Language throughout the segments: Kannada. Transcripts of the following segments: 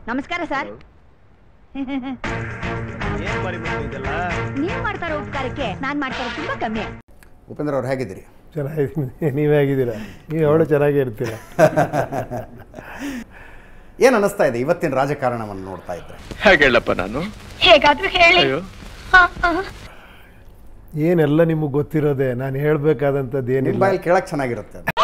ನಮಸ್ಕಾರ ಸರ್ ಏನ್ ಮಾಡಿ ಇದೆಲ್ಲ ನೀವು ಮಾಡ್ತಾರೋ ಉಪಕಾರಕ್ಕೆ ನಾನ್ ಮಾಡ್ತಾರೋ ತುಂಬಾ ಕಮ್ಮಿ ಉಪೇಂದ್ರ ಅವ್ರು ಹೇಗಿದ್ದೀರಿ ಚೆನ್ನಾಗಿದ್ದೀನಿ ನೀವೇ ಆಗಿದ್ದೀರಾ ನೀವು ಅವಳು ಚೆನ್ನಾಗೇ ಇರ್ತೀರ ಏನು ಅನ್ನಿಸ್ತಾ ಇದೆ ಇವತ್ತಿನ ರಾಜಕಾರಣವನ್ನು ನೋಡ್ತಾ ಇದ್ರೆ ಹೇಗೇಳಪ್ಪ ನಾನು ಹೇಗಾದ್ರೂ ಹೇಳಿ ಏನೆಲ್ಲ ನಿಮಗೆ ಗೊತ್ತಿರೋದೆ ನಾನು ಹೇಳ್ಬೇಕಾದಂಥದ್ದು ನಿಮ್ಮ ಏನಿಲ್ಲ ಬಾಯಲ್ಲಿ ಕೇಳಕ್ಕೆ ಚೆನ್ನಾಗಿರುತ್ತೆ ಅದು.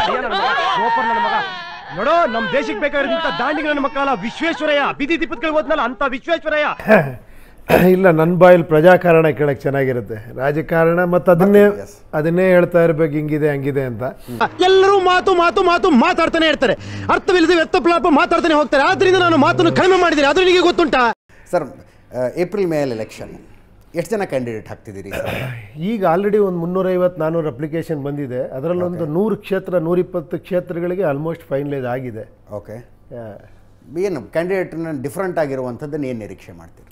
ನೋಡೋ ನಮ್ ದೇಶಕ್ಕೆ ಬೇಕಾಗಿರೋದಂತ ದಾಂಡಿಗ ನನ್ನ ಮಕ್ಕಳ ವಿಶ್ವೇಶ್ವರಯ್ಯ ಬೀದಿ ದೀಪತ್ಗಳಿಗೆ ಹೋದ್ನಲ್ಲ ಅಂತ ವಿಶ್ವೇಶ್ವರಯ್ಯ ಇಲ್ಲ ನನ್ನ ಬಾಯಲ್ಲಿ ಪ್ರಜಾಕಾರಣ ಕೇಳಕ್ಕೆ ಚೆನ್ನಾಗಿರುತ್ತೆ ರಾಜಕಾರಣ ಮತ್ತು ಅದನ್ನೇ Yes. ಅದನ್ನೇ ಹೇಳ್ತಾ ಇರ್ಬೇಕು ಹಿಂಗಿದೆ ಹಂಗಿದೆ ಅಂತ ಎಲ್ಲರೂ ಮಾತು ಮಾತು ಮಾತು ಮಾತಾಡ್ತಾನೆ ಇರ್ತಾರೆ ಅರ್ಥವಿಲ್ಲದೆ ವ್ಯರ್ಥಪ್ಲಾಪ ಮಾತಾಡ್ತಾನೆ ಹೋಗ್ತಾರೆ ಆದ್ರಿಂದ ನಾನು ಮಾತನ್ನು ಕಡಿಮೆ ಮಾಡಿದ್ದೀನಿ ಅದು ನಿಮಗೆ ಗೊತ್ತುಂಟಾ ಸರ್ ಏಪ್ರಿಲ್ ಮೇಲ್ ಎಲೆಕ್ಷನ್ ಎಷ್ಟು ಜನ ಕ್ಯಾಂಡಿಡೇಟ್ ಹಾಕ್ತಿದ್ದೀರಿ ಸರ್ ಈಗ ಆಲ್ರೆಡಿ ಒಂದು ಮುನ್ನೂರೈವತ್ತು ನಾನ್ನೂರು ಅಪ್ಲಿಕೇಶನ್ ಬಂದಿದೆ ಅದರಲ್ಲೊಂದು ನೂರು ಕ್ಷೇತ್ರ ನೂರಿಪ್ಪತ್ತು ಕ್ಷೇತ್ರಗಳಿಗೆ ಆಲ್ಮೋಸ್ಟ್ ಫೈನಲೈಸ್ ಆಗಿದೆ ಓಕೆ ಆ, ಏನು ಕ್ಯಾಂಡಿಡೇಟ್ನ ಡಿಫ್ರೆಂಟ್ ಆಗಿರುವಂಥದ್ದನ್ನು ಏನು ನಿರೀಕ್ಷೆ ಮಾಡ್ತೀರಿ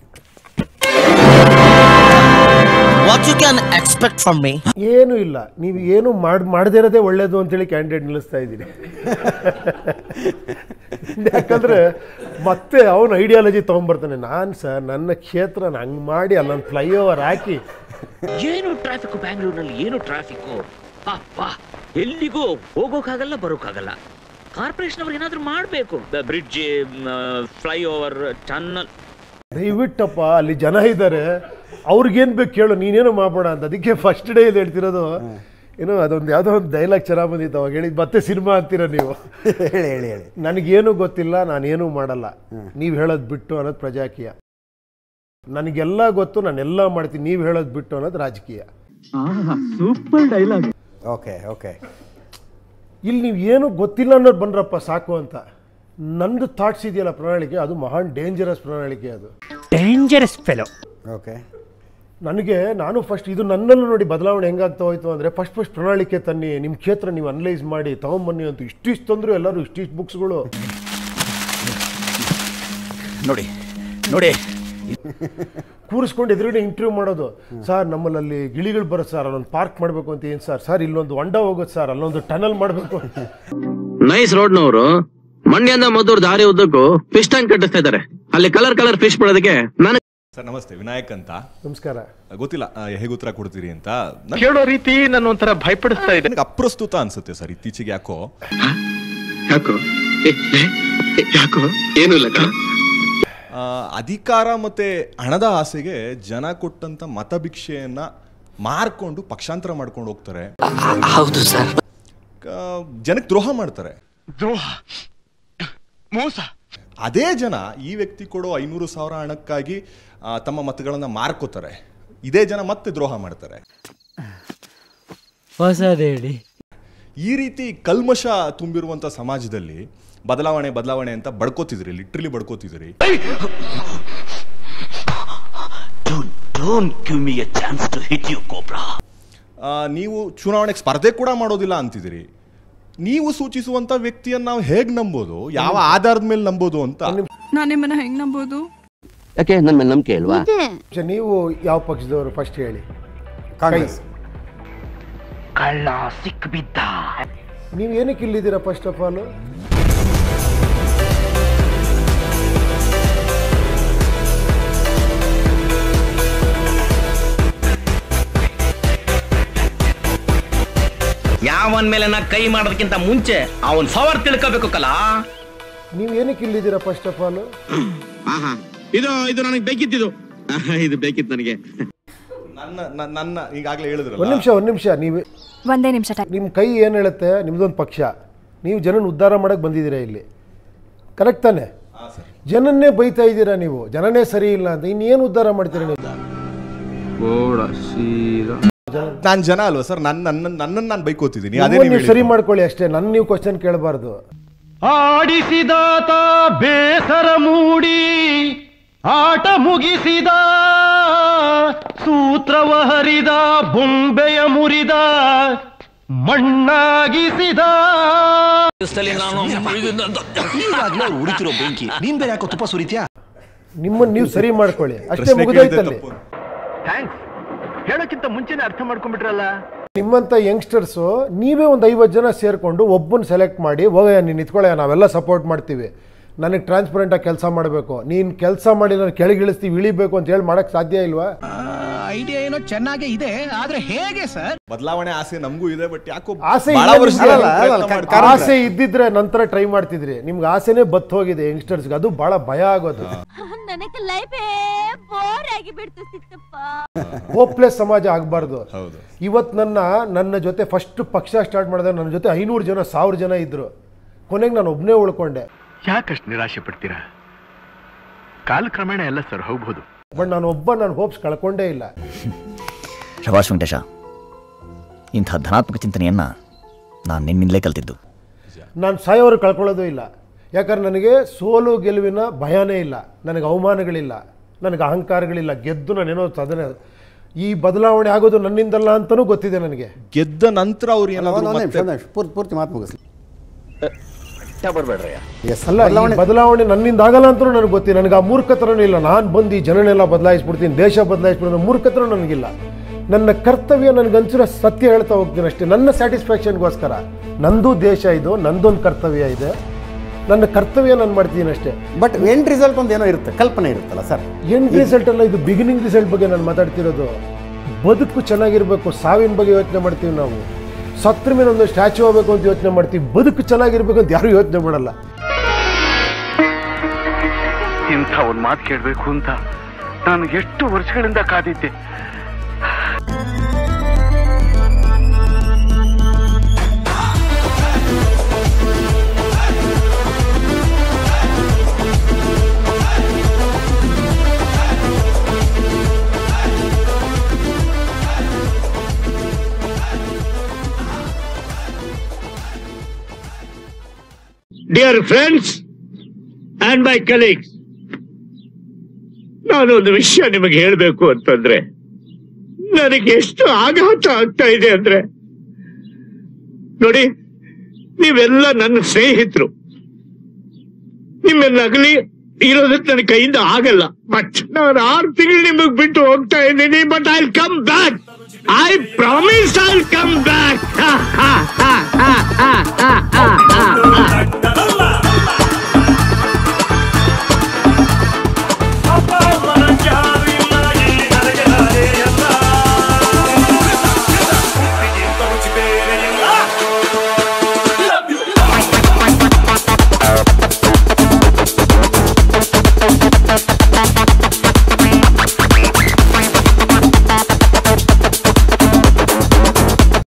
What you can expect from me? ಏನೂ ಇಲ್ಲ ನೀವು ಏನು ಮಾಡಿ ಮಾಡದೇ ಇರೋದೇ ಒಳ್ಳೇದು ಅಂತೇಳಿ ಕ್ಯಾಂಡಿಡೇಟ್ ನಿಲ್ಲಿಸ್ತಾ ಇದ್ದೀನಿ ಯಾಕಂದ್ರೆ ಮತ್ತೆ ಅವನ ಐಡಿಯಾಲಜಿ ತೊಗೊಂಬರ್ತಾನೆ ನಾನು ಸರ್ ನನ್ನ ಕ್ಷೇತ್ರ ಹಂಗೆ ಮಾಡಿ ಅಲ್ಲೊಂದು ಫ್ಲೈಓವರ್ ಹಾಕಿ ಏನು ಟ್ರಾಫಿಕ್ ಬ್ಯಾಂಗ್ಳೂರ್ನಲ್ಲಿ ಏನು ಟ್ರಾಫಿಕ್ ಅಪ್ಪ ಎಲ್ಲಿಗೂ ಹೋಗೋಕ್ಕಾಗಲ್ಲ ಬರೋಕ್ಕಾಗಲ್ಲ ಕಾರ್ಪೊರೇಷನ್ ಅವ್ರು ಏನಾದ್ರೂ ಮಾಡಬೇಕು ಬ್ರಿಡ್ಜ್ ಫ್ಲೈಓವರ್ ಟನ್ನಲ್ ದಯವಿಟ್ಟಪ್ಪ ಅಲ್ಲಿ ಜನ ಇದ್ದಾರೆ ಅವ್ರಿಗೇನು ಬೇಕು ಕೇಳು ನೀನೇನು ಮಾಡಬೇಡ ಅಂತ ಅದಕ್ಕೆ ಫಸ್ಟ್ ಡೇ ಇದು ಹೇಳ್ತಿರೋದು ಏನೋ ಅದೊಂದು ಯಾವುದೋ ಒಂದು ಡೈಲಾಗ್ ಚೆನ್ನಾಗಿ ಬಂದಿತ್ತು ಅವಾಗ ಹೇಳಿದ್ ಮತ್ತೆ ಸಿನಿಮಾ ಅಂತೀರ ನೀವು ಹೇಳಿ ಹೇಳಿ ಹೇಳಿ ನನಗೇನು ಗೊತ್ತಿಲ್ಲ ನಾನೇನು ಮಾಡಲ್ಲ ನೀವು ಹೇಳೋದು ಬಿಟ್ಟು ಅನ್ನೋದು ಪ್ರಜಾಕೀಯ ನನಗೆಲ್ಲ ಗೊತ್ತು ನಾನೆಲ್ಲ ಮಾಡ್ತೀನಿ ನೀವು ಹೇಳೋದು ಬಿಟ್ಟು ಅನ್ನೋದು ರಾಜಕೀಯ ಓಕೆ ಓಕೆ ಇಲ್ಲಿ ನೀವು ಏನು ಗೊತ್ತಿಲ್ಲ ಅನ್ನೋದು ಬಂದ್ರಪ್ಪ ಸಾಕು ಅಂತ ನಂದು ಥಾಟ್ಸ್ ಇದೆಯಲ್ಲ ಪ್ರಣಾಳಿಕೆ ಅದು ಮಹಾನ್ ಡೇಂಜರಸ್ ಪ್ರಣಾಳಿಕೆ ಅದು ಡೇಂಜರಸ್ ಫೆಲೋ ಓಕೆ ನನಗೆ ನಾನು ಫಸ್ಟ್ ಇದು ನನ್ನಲ್ಲೂ ನೋಡಿ ಬದಲಾವಣೆ ಹೆಂಗಾಗ್ತಾ ಹೋಯ್ತು ಅಂದರೆ ಫಸ್ಟ್ ಫಸ್ಟ್ ಪ್ರಣಾಳಿಕೆ ತನ್ನಿ ನಿಮ್ಮ ಕ್ಷೇತ್ರ ನೀವು ಅನಲೈಸ್ ಮಾಡಿ ತೊಗೊಂಬನ್ನಿ ಅಂತ ಇಷ್ಟಿಷ್ಟು ತಂದ್ರು ಎಲ್ಲರೂ ಇಷ್ಟಿಷ್ಟು ಬುಕ್ಸ್ಗಳು ನೋಡಿ ನೋಡಿ ಕೂರಿಸ್ಕೊಂಡು ಎದುರುಗಡೆ ಇಂಟರ್ವ್ಯೂ ಮಾಡೋದು ಸರ್ ನಮ್ಮಲ್ಲಿ ಅಲ್ಲಿ ಗಿಳಿಗಳು ಬರುತ್ತೆ ಸರ್ ಅಲ್ಲೊಂದು ಪಾರ್ಕ್ ಮಾಡಬೇಕು ಅಂತ ಏನು ಸರ್ ಸರ್ ಇಲ್ಲೊಂದು ಹೊಂಡ ಹೋಗುತ್ತೆ ಸರ್ ಅಲ್ಲೊಂದು ಟನಲ್ ಮಾಡಬೇಕು ನೈಸ್ ರೋಡ್ನವರು ಮಂಡ್ಯದಿಂದ ಮದ್ದೂರು ದಾರಿ ಉದ್ದಕ್ಕೂ ಫಿಶ್ ಟ್ಯಾಂಕ್ ಕಟ್ಟಿಸ್ತಾ ಇದ್ದಾರೆ ಅಲ್ಲಿ ಕಲರ್ ಕಲರ್ ಫಿಶ್ ಬಿಡೋದಕ್ಕೆ ನನಗೆ ಸರ್ ನಮಸ್ತೆ ವಿನಾಯಕ್ ಅಂತ ನಮಸ್ಕಾರ ಗೊತ್ತಿಲ್ಲ ಆ, ಹೇಗೆ ಉತ್ತರ ಕೊಡ್ತೀರಿ ಅಂತ ನನ್- ಕೇಳೋ ರೀತಿ ನನ್ನ ಒಂಥರ ಭಯಪಡಿಸ್ತಾ ಇದೆ ನನಗೆ ಅಪ್ರಸ್ತುತ ಅನ್ಸುತ್ತೆ ಸರ್ ಇತ್ತೀಚೆಗೆ ಯಾಕೋ ಯಾಕೋ ಏ, ಏ, ಏ, ಯಾಕೋ ಏನು ಇಲ್ಲ ಕಣ ಆ, ಅಧಿಕಾರ ಮತ್ತೆ ಹಣದ ಆಸೆಗೆ ಜನ ಕೊಟ್ಟಂತ ಮತಭಿಕ್ಷೆಯನ್ನ ಮಾರ್ಕೊಂಡು ಪಕ್ಷಾಂತರ ಮಾಡ್ಕೊಂಡು ಹೋಗ್ತಾರೆ ಹೌದು ಸರ್ ಆ, ಜನಕ್ಕೆ ದ್ರೋಹ ಮಾಡ್ತಾರೆ ದ್ರೋಹ ಮೋಸ ಅದೇ ಜನ ಈ ವ್ಯಕ್ತಿ ಕೊಡೋ ಐನೂರು ಸಾವಿರ ಹಣಕ್ಕಾಗಿ ಆ, ತಮ್ಮ ಮತಗಳನ್ನ ಮಾರ್ಕೋತಾರೆ ಇದೇ ಜನ ಮತ್ತೆ ದ್ರೋಹ ಮಾಡ್ತಾರೆ ಹೊಸದೇಳಿ ಈ ರೀತಿ ಕಲ್ಮಶ ತುಂಬಿರುವಂತ ಸಮಾಜದಲ್ಲಿ ಬದಲಾವಣೆ ಬದಲಾವಣೆ ಅಂತ ಬಡ್ಕೋತಿದ್ರಿ ಲಿಟ್ರಲಿ ಬಡ್ಕೋತಿದ್ರಿ don't give me a chance to hit you cobra ಆ, ನೀವು ಚುನಾವಣೆಗೆ ಸ್ಪರ್ಧೆ ಕೂಡ ಮಾಡೋದಿಲ್ಲ ಅಂತಿದ್ದೀರಿ ನೀವು ಸೂಚಿಸುವಂತ ವ್ಯಕ್ತಿಯನ್ನ ನಾವು ಹೇಗ್ ನಂಬೋದು ಯಾವ ಆಧಾರದ ಮೇಲೆ ನಂಬೋದು ಅಂತ ನಾನು ನಿಮ್ಮನ್ನ ಹೆಂಗ್ ನಂಬೋದು ಯಾಕೆ ನನ್ನ ಮೇಲೆ ನಂಬಿಕೆ ಇಲ್ವಾ പക്ഷെ ನೀವು ಯಾವ ಪಕ್ಷದವರು ಫಸ್ಟ್ ಹೇಳಿ ಕಾಂಗ್ರೆಸ್ ಕಳ್ಳ ಸಿಕ್ಬಿದ್ದ ನೀವು ಏನಕ್ಕೆ ಇಲ್ಲಿದ್ದೀರಾ ಫಸ್ಟ್ ಆಫ್ ಆಲ್ ಯಾವನ್ ಮೇಲೆ ನಾ ಕೈ ಮಾಡೋದಕ್ಕಿಂತ ಮುಂಚೆ ಅವನ್ ಸವರ್ ತಿಳ್ಕೋಬೇಕು ಕಲ ನೀವು ಏನಕ್ಕೆ ಇಲ್ಲಿದ್ದೀರಾ ಫಸ್ಟ್ ಆಫ್ ಆಲ್ ಇದು ಇದು ನನಗೆ ಬೇಕಿತ್ತಿದು ಇದು ಬೇಕಿತ್ತು ನನಗೆ ನನ್ನ ನನ್ನ- ನನ್ನ ಈಗಾಗಲೇ ಹೇಳಿದ್ರಲ್ಲ ಒಂದು ನಿಮಿಷ ಒಂದು ನಿಮಿಷ ನೀವು ಒಂದೇ ನಿಮಿಷ ನಿಮ್ಮ ಕೈ ಏನು ಹೇಳುತ್ತೆ ನಿಮ್ದೊಂದು ಪಕ್ಷ ನೀವು ಜನನ ಉದ್ಧಾರ ಮಾಡಕ್ಕೆ ಬಂದಿದ್ದೀರಾ ಇಲ್ಲಿ ಕರೆಕ್ಟ್ ತಾನೆ ಜನನ್ನೇ ಬೈತಾ ಇದ್ದೀರಾ ನೀವು ಜನನೇ ಸರಿ ಇಲ್ಲ ಅಂತ ಇನ್ನೇನು ಉದ್ಧಾರ ಮಾಡ್ತೀರಾ ನೀವು ನಾನ್ ಜನ ಅಲ್ವಾ ಸರ್ ನನ್ನ ನನ್ನ ನನ್ನನ್ನು ನಾನು ಬೈಕೋತಿದ್ದೀನಿ ಅದೇ ನಿಮ್ಮನ್ನ ನೀವು ನೀವು ಸರಿ ಮಾಡ್ಕೊಳ್ಳಿ ಅಷ್ಟೇ ನನ್ನ ನೀವು ಕ್ವಶನ್ ಕೇಳಬಾರ್ದು ಆಡಿಸಿದಾತ ಬೇಸರ ಮೂಡಿ ಆಟ ಮುಗಿಸಿದ ಸೂತ್ರವ ಹರಿದ ಬೊಂಬೆಯ ಮುರಿದ ಮಣ್ಣಾಗಿಸಿದ ಉಳಿತಿರೋ ಬೆಂಕಿ ನೀನ್ ಬೇರೆ ಯಾಕೋ ತುಪ್ಪ ಸುರಿತ್ಯಾ ನಿಮ್ಮನ್ನು ನೀವು ಸರಿ ಮಾಡ್ಕೊಳ್ಳಿ ಅಷ್ಟೇ ಪ್ರಶ್ನೆ ಕೇಳಿದ್ದೆ ಮುಗಿದೋಯ್ತಲ್ಲಿ ತಪ್ಪು. ಥ್ಯಾಂಕ್ಸ್ ಹೇಳೋಕ್ಕಿಂತ ಮುಂಚೆನೆ ಅರ್ಥ ಮಾಡ್ಕೊಂಡ್ಬಿಟ್ರಲ್ಲ ನಿಮ್ಮಂಥ ಯಂಗ್ಸ್ಟರ್ಸು ನೀವೇ ಒಂದು ಐವತ್ತು ಜನ ಸೇರಿಕೊಂಡು ಒಬ್ಬನ ಸೆಲೆಕ್ಟ್ ಮಾಡಿ ಹೋಗಯ್ಯ ನೀನು ನಿಂತ್ಕೊಳ್ಳಯ್ಯ ನಾವೆಲ್ಲ ಸಪೋರ್ಟ್ ಮಾಡ್ತೀವಿ ನನಗೆ ಟ್ರಾನ್ಸ್ಪರೆಂಟಾಗಿ ಕೆಲಸ ಮಾಡಬೇಕು ನೀನು ಕೆಲಸ ಮಾಡಿ ನಾನು ಕೆಳಗಿಳಿಸ್ತೀವಿ ಇಳಿಬೇಕು ಅಂತ ಹೇಳಿ ಮಾಡೋಕ್ಕೆ ಸಾಧ್ಯ ಇಲ್ವಾ ಐಡಿಯಾ ಏನೋ ಚೆನ್ನಾಗೇ ಇದೆ ಆದ್ರೆ ಹೇಗೆ ಸರ್ ಬದಲಾವಣೆ ಆಸೆ ನಮಗೂ ಇದೆ ಬಟ್ ಯಾಕೋ ಆಸೆ ಬಹಳ ಇಲ್ಲ ವರ್ಷದಿಂದ ನಿಮ್ಗೆ. ಪ್ರಯತ್ನ ಅಲ್ಲ, ಮಾಡ್ತಾ ಕಾರಣ- ಆಸೆ ಇದ್ದಿದ್ರೆ ನಂತರ ಟ್ರೈ ಮಾಡ್ತಿದ್ರಿ ನಿಮ್ಗೆ ಆಸೆನೇ ಬತ್ ಹೋಗಿದೆ ಯಂಗ್ಸ್ಟರ್ಸ್ಗೆ ಅದು ಬಹಳ ಭಯ ಆಗೋದು ನನಗೆ ಲೈಫೇ ಬೋರ್ ಆಗಿ ಬಿಡ್ತು ಸಿತ್ತಪ್ಪ ಹೋಪ್ಲೆಸ್ ಸಮಾಜ ಆಗಬಾರ್ದು ಹೌದು ಇವತ್ತು ನನ್ನ ನನ್ನ ಜೊತೆ ಫಸ್ಟ್ ಪಕ್ಷ ಸ್ಟಾರ್ಟ್ ಮಾಡಿದಾಗ ನನ್ನ ಜೊತೆ ಐನೂರು ಜನ ಸಾವಿರ ಜನ ಇದ್ರು ಕೊನೆಗೆ ನಾನು ಒಬ್ಬನೇ ಉಳ್ಕೊಂಡೆ ಯಾಕಷ್ಟು ನಿರಾಶೆ ಪಡ್ತೀರಾ ಕಾಲಕ್ರಮೇಣ ಎಲ್ಲ ಸರ್ ಹೋಗ್ಬೋದು ಬಟ್ ನಾನು ಒಬ್ಬ ನನ್ನ ಹೋಪ್ಸ್ ಕಳ್ಕೊಂಡೇ ಇಲ್ಲ ಶಭಾಷ್ ವೆಂಕಟೇಶ ಇಂಥ ಧನಾತ್ಮಕ ಚಿಂತನೆಯನ್ನ ನಾನು ನಿನ್ನಿಂದಲೇ ಕಲ್ತಿದ್ದು ನಾನು ಸಾಯೋರು ಕಳ್ಕೊಳ್ಳೋದು ಇಲ್ಲ ಯಾಕಂದ್ರೆ ನನಗೆ ಸೋಲು ಗೆಲುವಿನ ಭಯನೇ ಇಲ್ಲ ನನಗೆ ಅವಮಾನಗಳಿಲ್ಲ ನನಗೆ ಅಹಂಕಾರಗಳಿಲ್ಲ ಗೆದ್ದು ನಾನೇನೋ ಸಾಧನೆ ಈ ಬದಲಾವಣೆ ಆಗೋದು ನನ್ನಿಂದಲ್ಲ ಅಂತಲೂ ಗೊತ್ತಿದೆ ನನಗೆ ಗೆದ್ದ ನಂತರ ಅವ್ರು ಅಲ್ಲ, ಏನಾದ್ರು ಒಂದ್ ನಿಮಿಷ ಮತ್ತೆ ಒಂದ್ ನಿಮಿಷ ಪೂರ್ತಿ ಪೂರ್ತಿ ಮಾತು ಮುಗಿಸ್ಲಿ ಎಸ್ ಅಲ್ಲ ಈ ಬದಲಾವಣೆ ನನ್ನಿಂದ ಆಗಲ್ಲ ಅಂತಲೂ ನನಗೆ ಗೊತ್ತಿಲ್ಲ ನನಗೆ ಆ ಮೂರ್ಖತನೂ ಇಲ್ಲ ನಾನು ಬಂದು ಈ ಜನನೆಲ್ಲ ಬದಲಾಯಿಸ್ಬಿಡ್ತೀನಿ ದೇಶ ಬದಲಾಯಿಸ್ಬಿಡ್ತೀನಿ ಮೂರ್ಖತನ ನನಗಿಲ್ಲ ನನ್ನ ಕರ್ತವ್ಯ ನನಗನ್ಸಿರೋ ಸತ್ಯ ಹೇಳ್ತಾ ಹೋಗ್ತೀನಿ ಅಷ್ಟೇ ನನ್ನ ಸ್ಯಾಟಿಸ್ಫ್ಯಾಕ್ಷನ್ಗೋಸ್ಕರ ನಂದು ದೇಶ ಇದು ನಂದೊಂದು ಕರ್ತವ್ಯ ಇದೆ ನನ್ನ ಕರ್ತವ್ಯ ನಾನು ಮಾಡ್ತೀನಿ ಅಷ್ಟೇ ಬಟ್ ಎಂಡ್ ರಿಸಲ್ಟ್ ಒಂದು ಏನೋ ಇರುತ್ತೆ ಕಲ್ಪನೆ ಇರುತ್ತಲ್ಲ ಸರ್ ಎಂಡ್ ರಿಸಲ್ಟ್ ಅಲ್ಲ ಇದು ಬಿಗಿನಿಂಗ್ ರಿಸಲ್ಟ್ ಬಗ್ಗೆ ನಾನು ಮಾತಾಡ್ತಿರೋದು ಬದುಕು ಚೆನ್ನಾಗಿರ್ಬೇಕು ಸಾವಿನ ಬಗ್ಗೆ ಯೋಚನೆ ಮಾಡ್ತೀವಿ ನಾವು ಸತ್ರ ಮೇಲೆ ಒಂದು ಸ್ಟ್ಯಾಚು ಆಗಬೇಕು ಅಂತ ಯೋಚನೆ ಮಾಡ್ತೀವಿ ಬದುಕು ಚೆನ್ನಾಗಿರ್ಬೇಕು ಅಂತ ಯಾರು ಯೋಚನೆ ಮಾಡಲ್ಲ ಇಂಥ ಒಂದು ಮಾತು ಕೇಳಬೇಕು ಅಂತ ನಾನು ಎಷ್ಟು ವರ್ಷಗಳಿಂದ ಕಾದಿದ್ದೆ dear friends and my colleagues ನಾನೊಂದು ವಿಷಯ ನಿಮಗೆ ಹೇಳಬೇಕು ಅಂತಂದ್ರೆ ನನಗೆ ಎಷ್ಟು ಆಘಾತ ಆಗ್ತಾ ಇದೆ ಅಂದ್ರೆ ನೋಡಿ ನೀವೆಲ್ಲ ನನ್ನ ಸ್ನೇಹಿತರು ನಿಮ್ಮೆಲ್ಲ ಅಗಲಿ ಇರೋದಕ್ಕೆ ನನ್ನ ಕೈಯಿಂದ ಆಗಲ್ಲ ಬಟ್ ನಾನು ಆರು ತಿಂಗಳು ನಿಮಗೆ ಬಿಟ್ಟು ಹೋಗ್ತಾ ಇದ್ದೀನಿ but I come back I promise I come back